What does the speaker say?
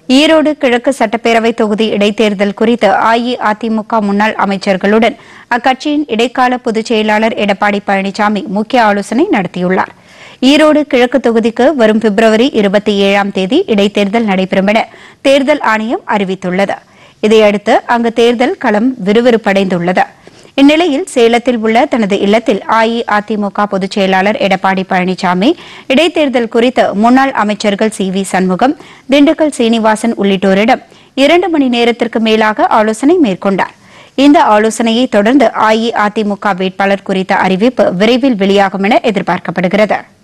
ஈரோடு கிழக்கு சட்டப்பேரவை தொகுதி இடைத்தேர்தல் குறித்து அஇஅதிமுக முன்னாள் அமைச்சர்களுடன் அக்கட்சியின் இடைக்கால பொதுச் செயலாளர் எடப்பாடி பழனிசாமி முக்கிய ஆலோசனை நடத்தியுள்ளார் ஈரோடு கிழக்கு தொகுதிக்கு வரும் பிப்ரவரி இருபத்தி ஏழாம் தேதி இடைத்தேர்தல் நடைபெறும் என தேர்தல் ஆணையம் அறிவித்துள்ளது இதையடுத்து அங்கு தேர்தல் களம் விறுவிறுப்படைந்துள்ளது இந்நிலையில் சேலத்தில் உள்ள தனது இல்லத்தில் அஇஅதிமுக பொதுச் செயலாளர் எடப்பாடி பழனிசாமி இடைத்தேர்தல் குறித்து முன்னாள் அமைச்சர்கள் சி வி சண்முகம் திண்டுக்கல் சீனிவாசன் உள்ளிட்டோரிடம் இரண்டு மணி நேரத்திற்கு மேலாக ஆலோசனை மேற்கொண்டார் இந்த ஆலோசனையை தொடர்ந்து அஇஅதிமுக வேட்பாளர் குறித்த அறிவிப்பு விரைவில் வெளியாகும் என எதிர்பார்க்கப்படுகிறது